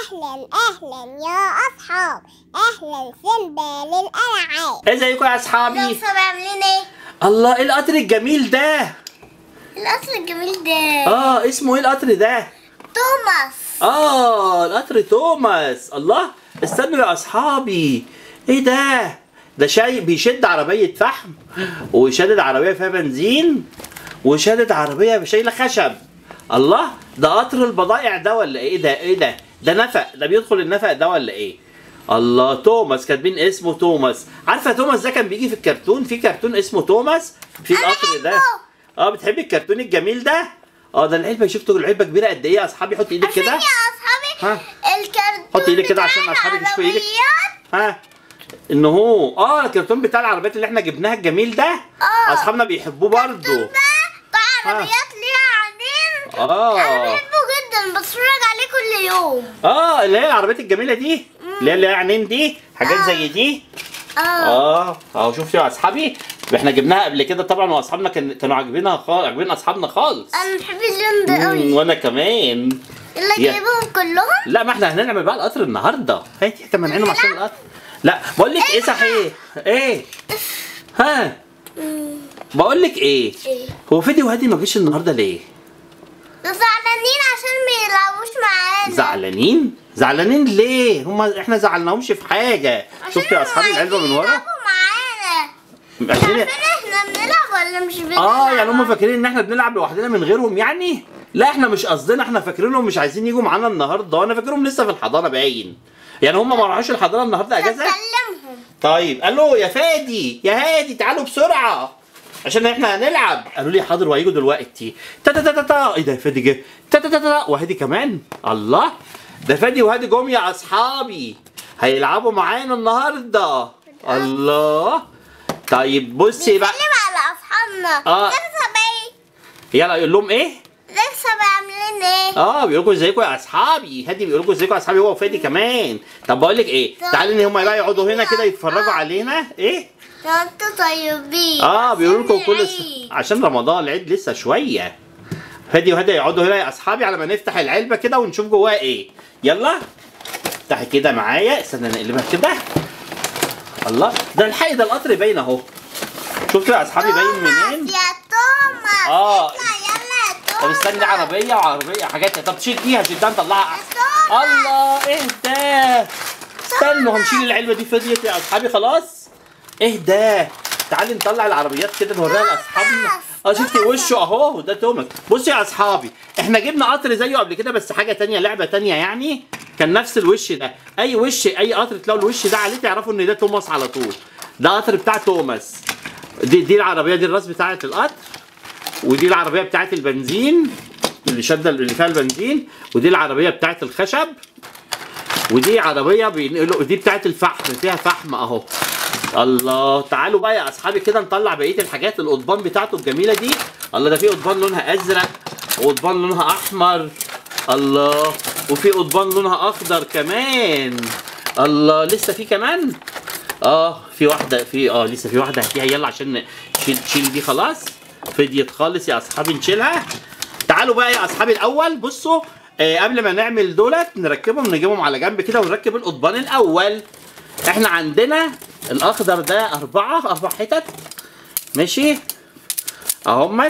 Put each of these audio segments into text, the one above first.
أهلا أهلا يا أصحاب أهلا سيمبا للألعاب ازيكم يا اصحابي لسه عاملين إيه؟ الله ايه القطر الجميل ده القصر الجميل ده اه اسمه ايه القطر ده توماس اه القطر توماس الله استنوا يا اصحابي ايه ده ده شاي بيشد عربية فحم وشادد عربية فيها بنزين وشادد عربية شايلة خشب الله ده قطر البضائع ده ولا ايه ده ايه ده ده نفق ده بيدخل النفق ده ولا ايه الله توماس كاتبين اسمه توماس عارفه توماس ده كان بيجي في الكرتون في كرتون اسمه توماس في أنا القطر ده بحبه. اه بتحبي الكرتون الجميل ده اه ده العلبه شفتوا العلبه كبيره قد ايه يا اصحابي حط ايدك عشان كده يا أصحابي ها. الكرتون حط إيدك كده عشان بتاع أصحابك يشوفوا إيدك. العربيات. ها ان هو اه الكرتون بتاع العربيات اللي احنا جبناها الجميل ده آه. اصحابنا بيحبوه برضو ده بتاع عربيات ليها عينين أنا اه بحبه جدا بتفرج عليه كل يوم اه اللي هي العربيات الجميله دي اللي هي اللي هي عينين دي حاجات آه. زي دي اه اه اهو شفتوا يا اصحابي احنا جبناها قبل كده طبعا واصحابنا كان كانوا عاجبينها خالص عاجبين اصحابنا خالص أنا بحب اللون ده مم، قوي وانا كمان يلا يا. جايبهم كلهم لا ما احنا هنعمل بقى القطر النهارده هاتي احنا مانعينهم عشان القطر لا بقول لك ايه صحيح ايه ها بقول لك ايه ايه هو فيدي وهادي ما جيش النهارده ليه ده زعلانين عشان ما يلعبوش معانا زعلانين زعلانين ليه هما احنا زعلناهمش في حاجه عشان شفتوا يا اصحابي هم العلبه من ورا يلعبوا معانا مش عشان عارفين احنا بنلعب ولا مش بنلعب اه يعني هم فاكرين ان احنا بنلعب لوحدنا من غيرهم يعني لا احنا مش قصدنا احنا فاكرينهم مش عايزين يجوا معانا النهارده وانا فاكرهم لسه في الحضانه باين يعني هم ما راحوش الحضانه النهارده اجازه كلمهم طيب الو يا فادي يا هادي تعالوا بسرعه عشان احنا هنلعب قالوا لي حاضر وهيجوا دلوقتي تا تا تا تا تا ايه ده يا فادي جه تا تا تا تا وهادي كمان الله ده فادي وهادي جم يا اصحابي هيلعبوا معانا النهارده الله طيب بصي بقى بنتكلم على اصحابنا آه. لسه بايه يلا يقول لهم ايه لسه عاملين ايه اه بيقول لكم ازيكم يا اصحابي هادي بيقول لكم ازيكم يا اصحابي هو وفادي كمان طب بقول لك ايه تعالوا ان هم بقى يقعدوا هنا كده يتفرجوا علينا ايه انتوا طيبين اه بيقولوا لكم عشان كل س... العيد. عشان رمضان العيد لسه شويه فادي وهادي يقعدوا هنا يا اصحابي على ما نفتح العلبه كده ونشوف جواها ايه يلا افتحي كده معايا استنى نقلبها كده الله ده الحقي ده القطر باين اهو شفتوا يا اصحابي باين منين توماس يا توماس آه. اطلع يلا يا طب توماس استني عربيه وعربيه حاجات طب شيل فيها شدها نطلعها يا توماس. الله ايه ده استنوا هنشيل العلبه دي فضيت يا اصحابي خلاص ايه ده تعالي نطلع العربيات كده نوريها لاصحابنا اه شفتي وشه اهو ده توماس بصوا يا اصحابي احنا جبنا قطر زيه قبل كده بس حاجه تانية لعبه تانية يعني كان نفس الوش ده اي وش اي قطر تلاقوا الوش ده عليه تعرفوا ان ده توماس على طول ده قطر بتاع توماس دي دي العربيه دي الراس بتاعه القطر ودي العربيه بتاعه البنزين اللي شاده اللي فيها البنزين ودي العربيه بتاعه الخشب ودي عربيه بينقلوا دي بتاعه الفحم فيها فحم اهو الله تعالوا بقى يا اصحابي كده نطلع بقيه الحاجات القضبان بتاعته الجميله دي الله ده في قضبان لونها ازرق وقضبان لونها احمر الله وفي قضبان لونها اخضر كمان الله لسه في كمان اه في واحده في اه لسه في واحده هاتيها يلا عشان نشيل تشيل دي خلاص فديت خالص يا اصحابي نشيلها تعالوا بقى يا اصحابي الاول بصوا آه قبل ما نعمل دولت نركبهم نجيبهم على جنب كده ونركب القضبان الاول احنا عندنا الاخضر ده اربعه اربع حتت ماشي اهمت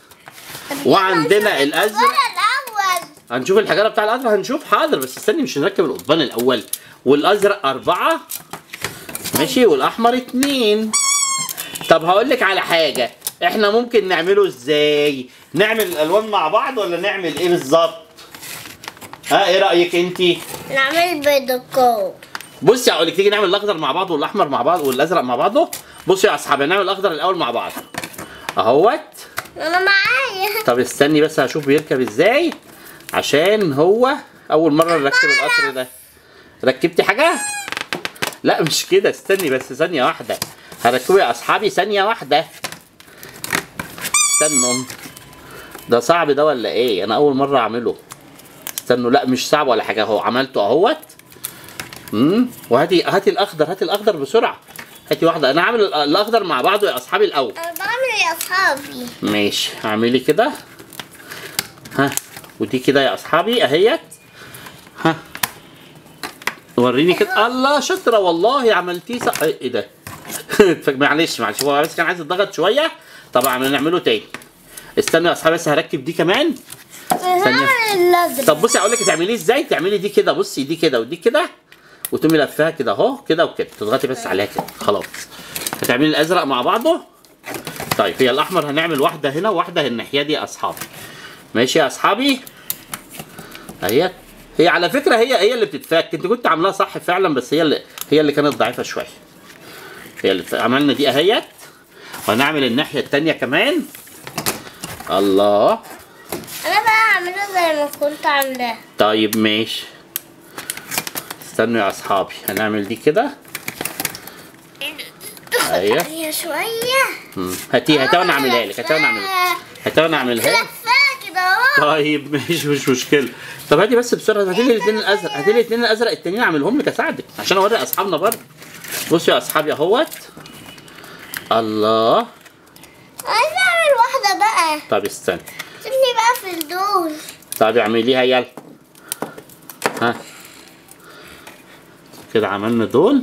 وعندنا الازرق الاول هنشوف الحجاره بتاع الازرق هنشوف حاضر بس استني مش نركب القضبان الاول والازرق اربعه ماشي والاحمر اتنين طب هقول لك على حاجه احنا ممكن نعمله ازاي نعمل الالوان مع بعض ولا نعمل ايه بالظبط ها ايه رايك انتي نعمل بيضكو بصي هقول لك تيجي نعمل الاخضر مع بعض والاحمر مع بعض والازرق مع بعضه بصوا يا اصحابي نعمل الاخضر الاول مع بعض اهوت انا معايا طب استني بس هشوف بيركب ازاي عشان هو اول مره نركب القطر ده ركبتي حاجه لا مش كده استني بس ثانيه واحده هركبه يا اصحابي ثانيه واحده استنوا ده صعب ده ولا ايه انا اول مره اعمله استنوا لا مش صعب ولا حاجه اهو عملته اهوت امم وهاتي هاتي الاخضر هاتي الاخضر بسرعه هاتي واحده انا عامل الاخضر مع بعضه يا اصحابي الاول انا بعمل يا اصحابي ماشي اعملي كده ها ودي كده يا اصحابي اهيت ها وريني كده الله شاطره والله عملتيه صح ايه ده معلش معلش هو بس كان عايز يتضغط شويه طبعا نعمله تاني استنى يا اصحابي بس هركب دي كمان هعمل الازرق طب بصي اقول لك تعمليه ازاي تعملي دي كده بصي دي كده ودي كده وتقومي لفاها كده اهو كده وكده تضغطي بس عليها كده خلاص هتعملي الازرق مع بعضه طيب هي الاحمر هنعمل واحده هنا وواحده الناحيه دي يا اصحابي ماشي يا اصحابي اهي هي على فكره هي هي اللي بتتفك انت كنت عاملاها صح فعلا بس هي اللي هي اللي كانت ضعيفه شويه هي اللي عملنا دي اهيت وهنعمل الناحيه التانيه كمان الله انا بقى هعمله زي ما كنت عاملاه طيب ماشي استنوا يا اصحابي هنعمل دي كده ايوه هي شويه مم. هاتي هاتي وانا اعملها لك هاتي وانا اعملها هاتي وانا اعملها لك لفاه كده اهو طيب ماشي مش مشكله طب هاتي بس بسرعه هاتي لي الاثنين الازرق هاتي لي الاثنين الازرق التانيين اعملهم لك اساعدك عشان اوري اصحابنا برضه بصوا يا اصحابي اهوت الله عايزه اعمل واحده بقى طب استنى سيبني بقى في الدول طب اعمليها يلا ها كده عملنا دول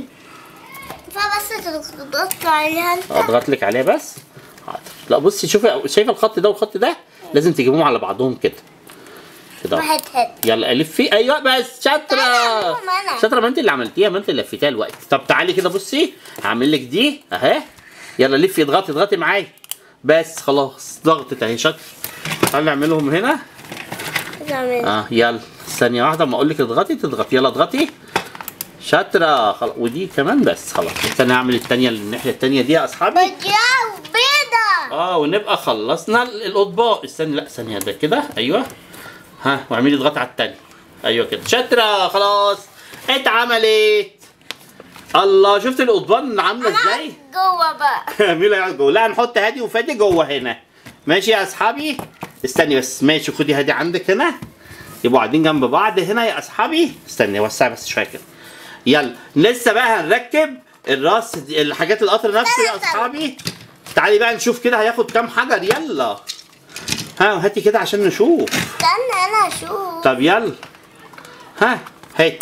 فبس تضغط عليها انت اضغط لك عليها بس حاضر لا بصي شوفي شايفه الخط ده والخط ده لازم تجيبوهم على بعضهم كده كده أهو. واحد هات يلا لفي ايوه بس شاطره أنا أعملهم أنا. شاطره ما انت اللي عملتيها ما انت اللي لفيتيها الوقت طب تعالي كده بصي هعمل لك دي اهي يلا لفي اضغطي اضغطي معايا بس خلاص ضغطت اهي شاطره تعالي نعملهم هنا اعمل اه يلا ثانيه واحده ما اقول لك اضغطي تضغطي يلا اضغطي شاطره خلاص ودي كمان بس خلاص استنى اعمل الثانيه الناحيه الثانيه دي يا اصحابي بيضاء وبيضة اه ونبقى خلصنا ال- الاطباق استني لا ثانيه ده كده ايوه ها واعملي اضغط على التاني ايوه كده شاطره خلاص اتعملت الله شفت الاطباق عامله ازاي جوه بقى مين اللي هيقعد جوه لا هنحط هادي وفادي جوه هنا ماشي يا اصحابي استني بس ماشي خدي هادي عندك هنا يبقوا قاعدين جنب بعض هنا يا اصحابي استني وسع بس شويه كده يلا لسه بقى هنركب الراس دي- الحاجات القطر نفسه يا اصحابي تعالي بقى نشوف كده هياخد كام حجر يلا ها هاتي كده عشان نشوف استنى انا اشوف طب يلا ها هات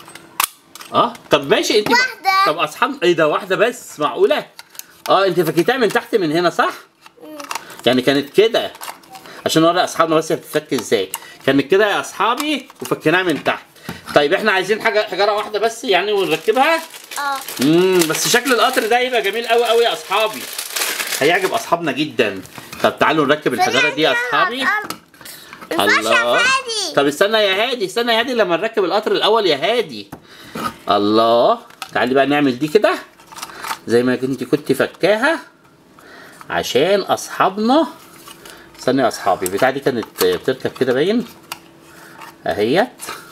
اه طب ماشي انت واحدة. طب اصحاب ايه ده واحده بس معقوله اه انت فكيتها من تحت من هنا صح يعني كانت كده عشان نوري اصحابنا بس هي بتتفك ازاي كانت كده يا اصحابي وفكيناها من تحت طيب احنا عايزين حاجه حجره واحده بس يعني ونركبها اه امم بس شكل القطر ده يبقى جميل قوي قوي يا اصحابي هيعجب اصحابنا جدا طب تعالوا نركب الحجاره دي يا اصحابي الله هادي طب استنى يا هادي استنى يا هادي لما نركب القطر الاول يا هادي الله تعالي بقى نعمل دي كده زي ما كنت كنت فكاها عشان اصحابنا استنى يا اصحابي البتاعه دي كانت بتركب كده باين اهيت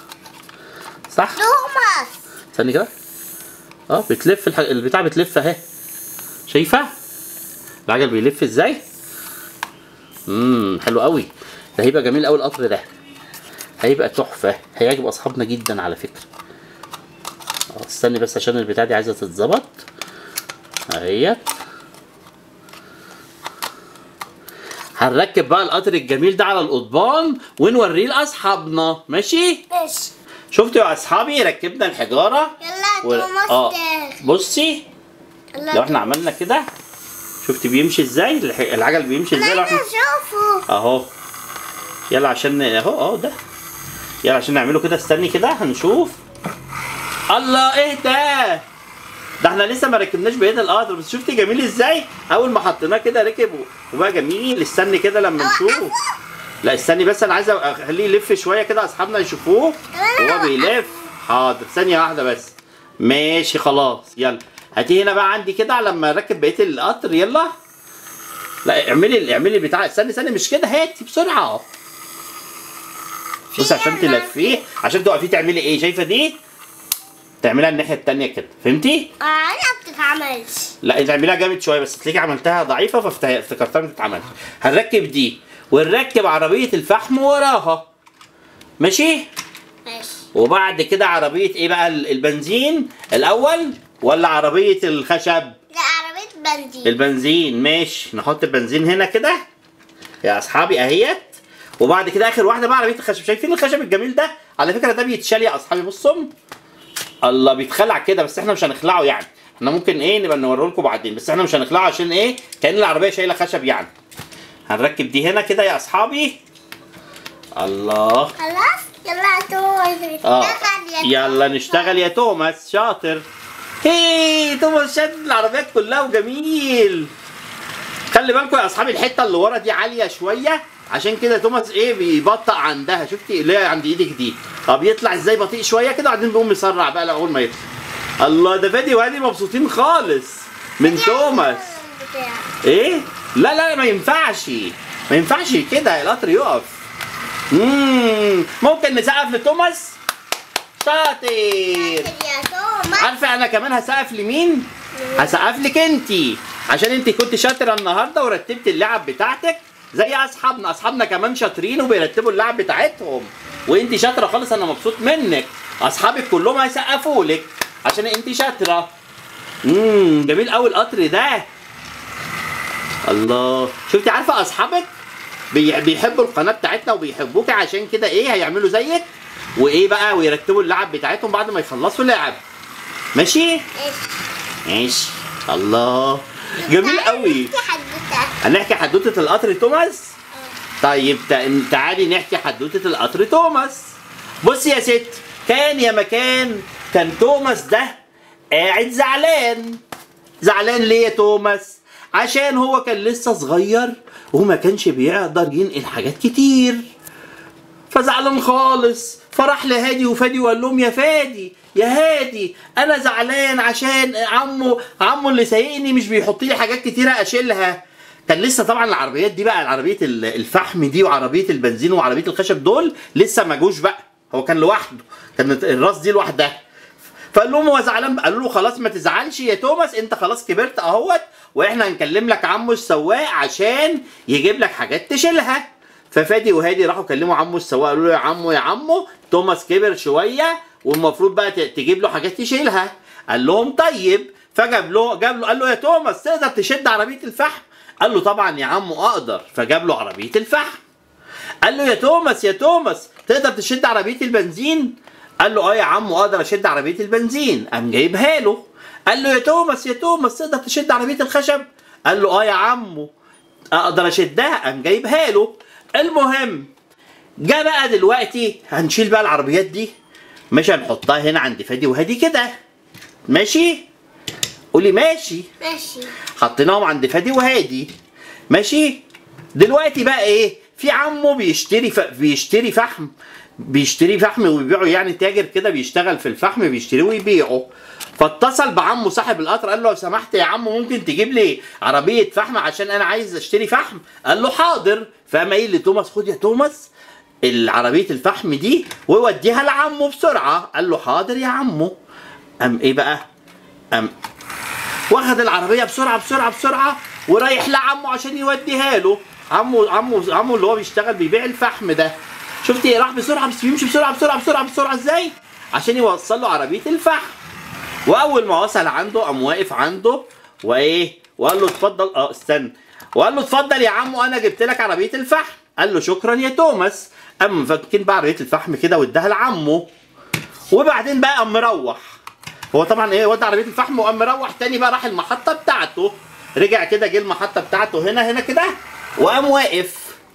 صح توماس استني كده اه بتلف الح... البتاع بتلف اهي شايفه العجل بيلف ازاي امم حلو قوي ده هيبقى جميل قوي القطر ده هيبقى تحفه هيعجب اصحابنا جدا على فكره اه استني بس عشان البتاع دي عايزه تتظبط اهيت هنركب بقى القطر الجميل ده على القضبان ونوريه لاصحابنا ماشي ماشي شفتوا يا اصحابي ركبنا الحجاره يلا و... توماس اه ده بصي يلا لو احنا عملنا كده شفت بيمشي ازاي الح- العجل بيمشي ازاي لو انا احنا اشوفه اهو يلا عشان اهو اهو ده يلا عشان نعمله كده استني كده هنشوف الله ايه ده ده احنا لسه ما ركبناش بايد القطر بس شفتي جميل ازاي اول ما حطيناه كده ركب و- وبقى جميل استني كده لما نشوف لا استني بس انا عايز اخليه يلف شويه كده اصحابنا يشوفوه وهو بيلف حاضر ثانيه واحده بس ماشي خلاص يلا هاتي هنا بقى عندي كده لما اركب بقيه القطر يلا لا اعملي اعملي بتاع استني استني مش كده هاتي بسرعه بص عشان تلفيه عشان توقفيه تعملي ايه شايفه دي تعملها الناحيه التانيه كده فهمتي آه، انا ما بتتعملش لا انت اعملها جامد شويه بس تلاقي عملتها ضعيفه فافتكرتها ما تتعملش هنركب دي ونركب عربيه الفحم وراها ماشي ماشي وبعد كده عربيه ايه بقى ال- البنزين الاول ولا عربيه الخشب لا عربية بنزين البنزين ماشي نحط البنزين هنا كده يا اصحابي اهيت وبعد كده اخر واحده بقى عربيه الخشب شايفين الخشب الجميل ده على فكره ده بيتشال يا اصحابي بصوا الله بيتخلع كده بس احنا مش هنخلعه يعني احنا ممكن ايه نبقى نوريه لكم بعدين بس احنا مش هنخلعه عشان ايه كأن العربيه شايله خشب يعني هنركب دي هنا كده يا اصحابي الله خلاص يلا يا توماس اه اشتغل يا يلا نشتغل يا توماس شاطر هي توماس شد العربيات كلها وجميل خلي بالكم يا اصحابي الحته اللي ورا دي عاليه شويه عشان كده توماس ايه بيبطأ عندها شفتي اللي هي عند ايدك دي طب يطلع ازاي بطيء شويه كده وبعدين بيقوم يسرع بقى اول ما يطلع الله ده فادي وهادي مبسوطين خالص من توماس بتاع. ايه لا لا ما ينفعش ما ينفعش كده القطر يقف امم ممكن نسقف لتوماس شاطر يا توماس عارفه انا كمان هسقف لمين هسقف لك انتي عشان انت كنت شاطره النهارده ورتبت اللعب بتاعتك زي اصحابنا اصحابنا كمان شاطرين وبيرتبوا اللعب بتاعتهم وانت شاطره خالص انا مبسوط منك اصحابك كلهم هيسقفوا لك عشان انت شاطره امم جميل قوي القطر ده الله شفتي عارفه اصحابك بي- بيحبوا القناه بتاعتنا وبيحبوك عشان كده ايه هيعملوا زيك وايه بقى ويرتبوا اللعب بتاعتهم بعد ما يخلصوا لعب ماشي ايش ماشي الله جميل قوي في حدوته هنحكي حدوته القطر توماس طيب تع- تعالي نحكي حدوته القطر توماس بص يا ست كان يا مكان كان توماس ده قاعد زعلان زعلان ليه يا توماس عشان هو كان لسه صغير وما كانش بيقدر ينقل حاجات كتير فزعلان خالص فراح لهادي وفادي وقال لهم يا فادي يا هادي انا زعلان عشان عمو عمو اللي سايقني مش بيحط لي حاجات كتيره اشيلها كان لسه طبعا العربيات دي بقى العربيه ال- الفحم دي وعربيه البنزين وعربيه الخشب دول لسه ما جوش بقى هو كان لوحده كانت الراس دي لوحدها فقال لهم هو زعلان قالوا له خلاص ما تزعلش يا توماس انت خلاص كبرت اهوت واحنا هنكلم لك عمو السواق عشان يجيب لك حاجات تشيلها ففادي وهادي راحوا كلموا عمو السواق قالوا له يا عمو يا عمو توماس كبر شويه والمفروض بقى ت- تجيب له حاجات يشيلها قال لهم طيب فجاب له جاب له قال له يا توماس تقدر تشد عربيه الفحم قال له طبعا يا عمو اقدر فجاب له عربيه الفحم قال له يا توماس يا توماس تقدر تشد عربيه البنزين قال له اه يا عم اقدر اشد عربيه البنزين قام جايبها له قال له يا توماس يا توماس تقدر تشد عربيه الخشب قال له اه يا عمو اقدر اشدها قام جايبها له المهم جه بقى دلوقتي هنشيل بقى العربيات دي مش هنحطها هنا عند فادي وهادي كده ماشي قولي ماشي ماشي حطيناهم عند فادي وهادي ماشي دلوقتي بقى ايه في عمه بيشتري ف... بيشتري فحم بيشتري فحم ويبيعه يعني تاجر كده بيشتغل في الفحم بيشتريه ويبيعه فاتصل بعمه صاحب القطر قال له لو سمحت يا عم ممكن تجيب لي عربيه فحم عشان انا عايز اشتري فحم قال له حاضر فقام قايل لتوماس خد يا توماس العربيه الفحم دي ووديها لعمه بسرعه قال له حاضر يا عمو قام ايه بقى قام واخد العربيه بسرعه بسرعه بسرعه ورايح لعمه عشان يوديها له عمه عمه عمه اللي هو بيشتغل بيبيع الفحم ده شفتي راح بسرعه بس بيمشي بسرعه بسرعه بسرعه بسرعه ازاي عشان يوصل له عربيه الفحم واول ما وصل عنده قام واقف عنده وايه وقال له اتفضل اه استنى وقال له اتفضل يا عمو انا جبت لك عربيه الفحم قال له شكرا يا توماس قام فكين بقى عربيه الفحم كده واداها لعمه وبعدين بقى قام مروح هو طبعا ايه ودى عربيه الفحم وقام مروح تاني بقى راح المحطه بتاعته رجع كده جه المحطه بتاعته هنا هنا كده وقام واقف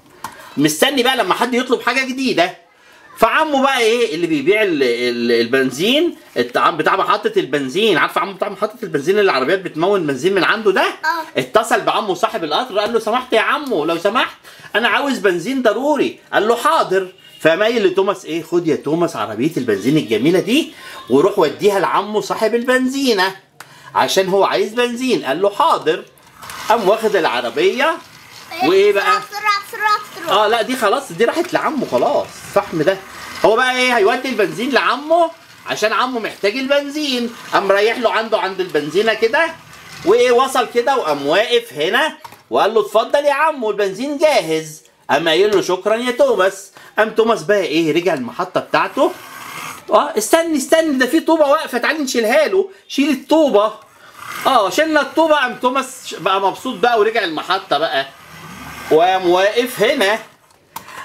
مستني بقى لما حد يطلب حاجه جديده فعمه بقى ايه اللي بيبيع ال- ال- البنزين الطعام بتاع محطه البنزين عارف عمو بتاع محطه البنزين اللي العربيات بتمون بنزين من عنده ده اه. اتصل بعمه صاحب القطر قال له سمحت يا عمو لو سمحت انا عاوز بنزين ضروري قال له حاضر فمايل لتوماس ايه خد يا توماس عربيه البنزين الجميله دي وروح وديها لعمه صاحب البنزينه عشان هو عايز بنزين قال له حاضر قام واخد العربيه وايه بقى بسرعة بسرعة بسرعة اه لا دي خلاص دي راحت لعمه خلاص الفحم ده هو بقى ايه هيودي البنزين لعمه عشان عمه محتاج البنزين قام رايح له عنده عند البنزينه كده وايه وصل كده وقام واقف هنا وقال له اتفضل يا عمو البنزين جاهز قام قايل له شكرا يا توماس قام توماس بقى ايه رجع المحطه بتاعته اه استني استني ده في طوبه واقفه تعالي نشيلها له شيل الطوبه اه شلنا الطوبه قام توماس بقى مبسوط بقى ورجع المحطه بقى وقام واقف هنا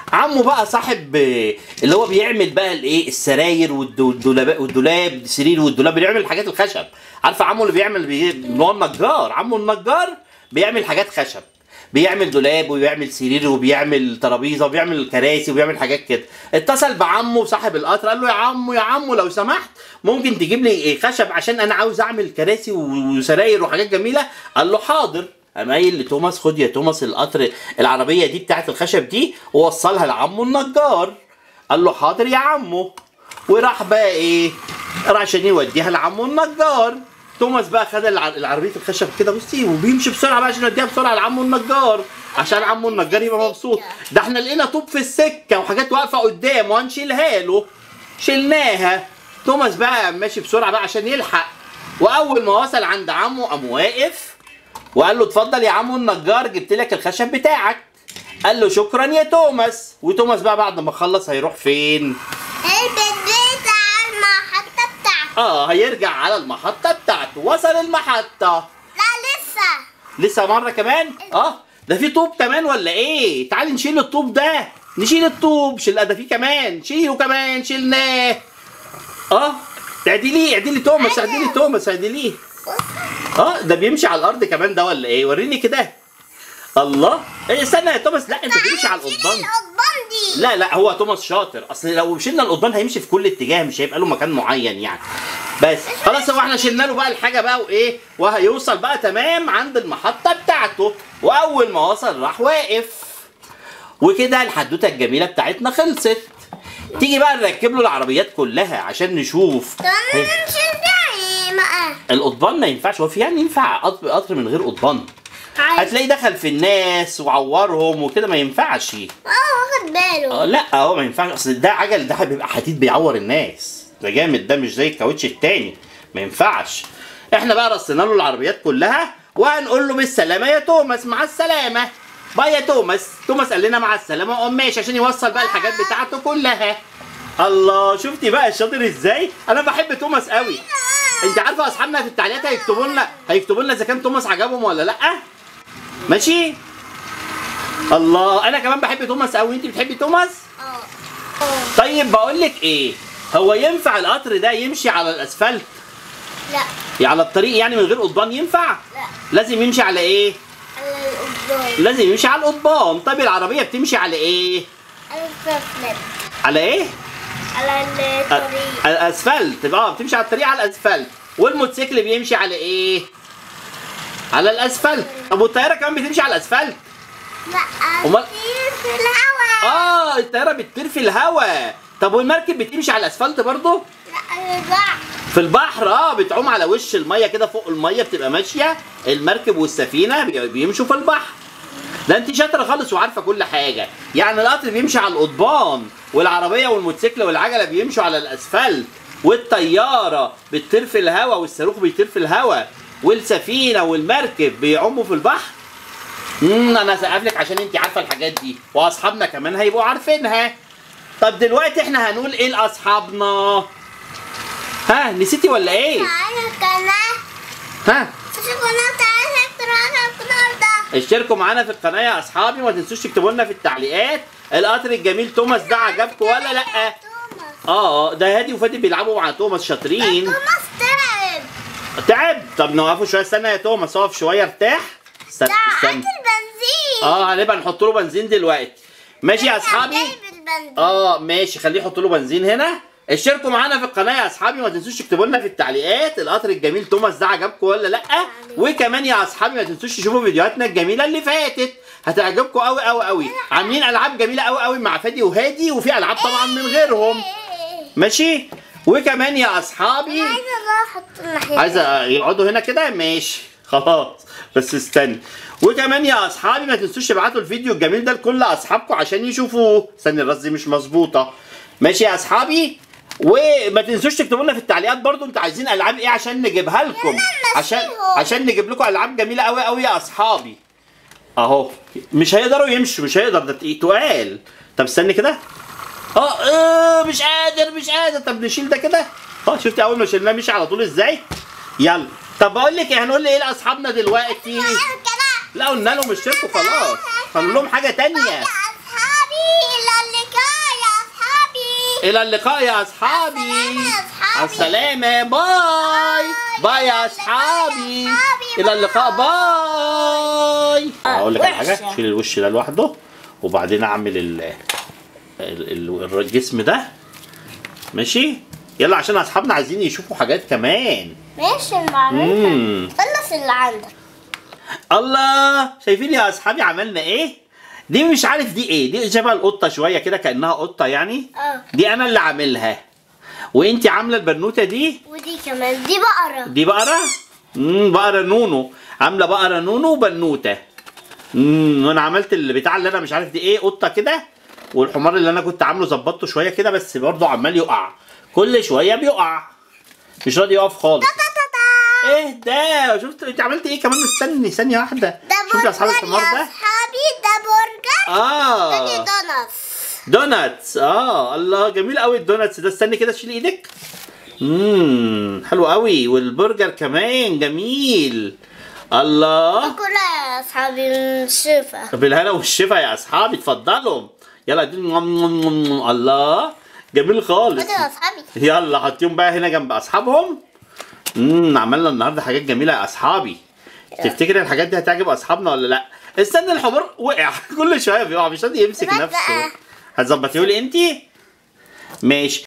عمه بقى صاحب آه، اللي هو بيعمل بقى الايه السراير والد- والدولاب والدولاب السرير والدولاب بيعمل الحاجات الخشب عارفه عمه اللي بيعمل بي... اللي هو النجار عمه النجار بيعمل حاجات خشب بيعمل دولاب وبيعمل سرير وبيعمل ترابيزه وبيعمل كراسي وبيعمل حاجات كده اتصل بعمه صاحب القطر قال له يا عمو يا عمو لو سمحت ممكن تجيب لي إيه خشب عشان انا عاوز اعمل كراسي وسراير وحاجات جميله قال له حاضر قام قايل لتوماس خد يا توماس القطر العربيه دي بتاعت الخشب دي ووصلها لعمه النجار قال له حاضر يا عمو وراح بقى ايه راح عشان يوديها لعمه النجار توماس بقى خد الع- العربيه الخشب كده بصي وبيمشي بسرعه بقى عشان يوديها بسرعه لعمه النجار عشان عمه النجار يبقى مبسوط ده احنا لقينا طوب في السكه وحاجات واقفه قدامه وهنشيلها له شلناها توماس بقى ماشي بسرعه بقى عشان يلحق واول ما وصل عند عمه قام واقف وقال له اتفضل يا عمو النجار جبت لك الخشب بتاعك قال له شكرا يا توماس وتوماس بقى بعد ما خلص هيروح فين البيت على المحطة بتاعتي اه هيرجع على المحطة بتاعته وصل المحطة لا لسه لسه مرة كمان اه ده في طوب كمان ولا ايه تعالي نشيل الطوب ده نشيل الطوب شيل ده في كمان شيله كمان شيلناه اه اعدليه اعدلي توماس اعدلي توماس اعدليه اه ده بيمشي على الارض كمان ده ولا ايه وريني كده الله ايه استنى يا توماس لا انت بتمشي على القضبان القضبان دي لا لا هو توماس شاطر اصل لو شلنا القضبان هيمشي في كل اتجاه مش هيبقى له مكان معين يعني بس خلاص هو احنا شلنا له بقى الحاجه بقى وايه وهيوصل بقى تمام عند المحطه بتاعته واول ما وصل راح واقف وكده الحدوته الجميله بتاعتنا خلصت تيجي بقى نركب له العربيات كلها عشان نشوف طب انا مش ازاي بقى القضبان ما ينفعش هو في يعني ينفع قطر قطر من غير قضبان هتلاقيه دخل في الناس وعورهم وكده ما ينفعش اه واخد باله اه لا هو ما ينفعش اصل ده عجل ده بيبقى حديد بيعور الناس ده جامد ده مش زي الكاوتش التاني ما ينفعش احنا بقى رصينا له العربيات كلها وهنقول له بالسلامه يا توماس مع السلامه باي يا توماس توماس قال لنا مع السلامه وقام ماشي عشان يوصل بقى الحاجات بتاعته كلها الله شفتي بقى الشاطر ازاي انا بحب توماس قوي انت عارفه اصحابنا في التعليقات هيكتبوا لنا هيكتبوا لنا اذا كان توماس عجبهم ولا لا ماشي الله انا كمان بحب توماس قوي انت بتحبي توماس اه اه طيب بقول لك ايه هو ينفع القطر ده يمشي على الاسفلت لا يعني على الطريق يعني من غير قضبان ينفع لا لازم يمشي على ايه على القضبان لازم يمشي على القضبان طيب العربيه بتمشي على ايه على الفلفل على ايه على الطريق على الاسفلت اه بتمشي على الطريق على الاسفلت والموتوسيكل بيمشي على ايه على الاسفلت طب والطياره كمان بتمشي على الاسفلت لا أمال- كتير في الهواء اه الطياره بتطير في الهواء طب والمركب بتمشي على الاسفلت برضه لا البحر في البحر اه بتعوم على وش الميه كده فوق الميه بتبقى ماشيه المركب والسفينه بي- بيمشوا في البحر ده انت شاطره خالص وعارفه كل حاجه يعني القطر بيمشي على القضبان والعربيه والموتوسيكل والعجله بيمشوا على الاسفلت والطياره بتطير في الهواء والصاروخ بيطير في الهواء والسفينه والمركب بيعوموا في البحر امم انا سقف لك عشان انت عارفه الحاجات دي واصحابنا كمان هيبقوا عارفينها طب دلوقتي احنا هنقول ايه لاصحابنا ها نسيتي ولا ايه تعالى القناة ها شوف القناة تعالى اشتراك القناة ده اشتركوا معانا في القناه يا اصحابي وما تنسوش تكتبوا لنا في التعليقات القطر الجميل توماس ده عجبكم ولا لا توماس اه ده هادي وفادي بيلعبوا مع توماس شاطرين توماس تعب تعب طب نوقفه شويه استنى يا توماس اقف شويه ارتاح استنى ده هات استنى البنزين اه هنبقى نحط له بنزين دلوقتي ماشي يا اصحابي جايب البنزين اه ماشي خليه يحط له بنزين هنا اشتركوا معانا في القناه يا اصحابي ما تنسوش تكتبوا لنا في التعليقات القطر الجميل توماس ده عجبكم ولا لا وكمان يا اصحابي ما تنسوش تشوفوا فيديوهاتنا الجميله اللي فاتت هتعجبكم قوي قوي قوي عاملين العاب جميله قوي قوي مع فادي وهادي وفي العاب طبعا من غيرهم ماشي وكمان يا اصحابي عايزة بقى احط الناحية عايزه يقعدوا هنا كده ماشي خلاص بس استنى وكمان يا اصحابي ما تنسوش تبعتوا الفيديو الجميل ده لكل اصحابكم عشان يشوفوه استنى الراس دي مش مظبوطه ماشي يا اصحابي وما تنسوش تكتبوا لنا في التعليقات برضو انتوا عايزين العاب ايه عشان نجيبها لكم عشان عشان نجيب لكم العاب جميله قوي قوي يا اصحابي اهو مش هيقدروا يمشوا مش هيقدر ده تقيل- تقال طب استني كده اه آه، مش قادر مش قادر طب نشيل ده كده اه شفتي اول ما شلناه مشي على طول ازاي يلا طب بقول لك ايه هنقول ايه لاصحابنا دلوقتي القناة لا قلنا لهم اشتركوا خلاص هنقول لهم حاجه تانية يا اصحابي لا الى اللقاء يا اصحابي السلامة يا أصحابي. السلامة باي باي يا اصحابي أصحابي. الى اللقاء باي اقول لك على حاجه وحشة. شيل الوش ده لوحده وبعدين اعمل ال ال- ال- الجسم ده ماشي يلا عشان اصحابنا عايزين يشوفوا حاجات كمان ماشي المعروفة مم. خلص اللي عندك الله شايفين يا اصحابي عملنا ايه دي مش عارف دي ايه دي شبه القطه شويه كده كانها قطه يعني اه دي انا اللي عاملها وانت عامله البنوته دي ودي كمان دي بقرة دي بقره امم بقره نونو عامله بقره نونو وبنوته امم وانا عملت البتاع اللي انا مش عارف دي ايه قطه كده والحمار اللي انا كنت عامله ظبطته شويه كده بس برضه عمال يقع كل شويه بيقع مش راضي يقف خالص ايه ده شفت انت عملت ايه كمان استني ثانيه واحده ده شفت يا اصحاب برجر الحمار يا ده اصحابي ده برجر اه ده دونتس دوناتس اه الله جميل قوي الدوناتس ده استني كده شيل ايدك امم حلو قوي والبرجر كمان جميل الله كلها يا اصحابي من الشفا بالهنا والشفا يا اصحابي اتفضلوا يلا دي الله جميل خالص خدوا يا اصحابي يلا حطيهم بقى هنا جنب اصحابهم امم عملنا النهارده حاجات جميله يا اصحابي تفتكر الحاجات دي هتعجب اصحابنا ولا لا استنى الحمار وقع كل شويه بيقع مش راضي يمسك بس نفسه بقى. هتظبطيه لي انت ماشي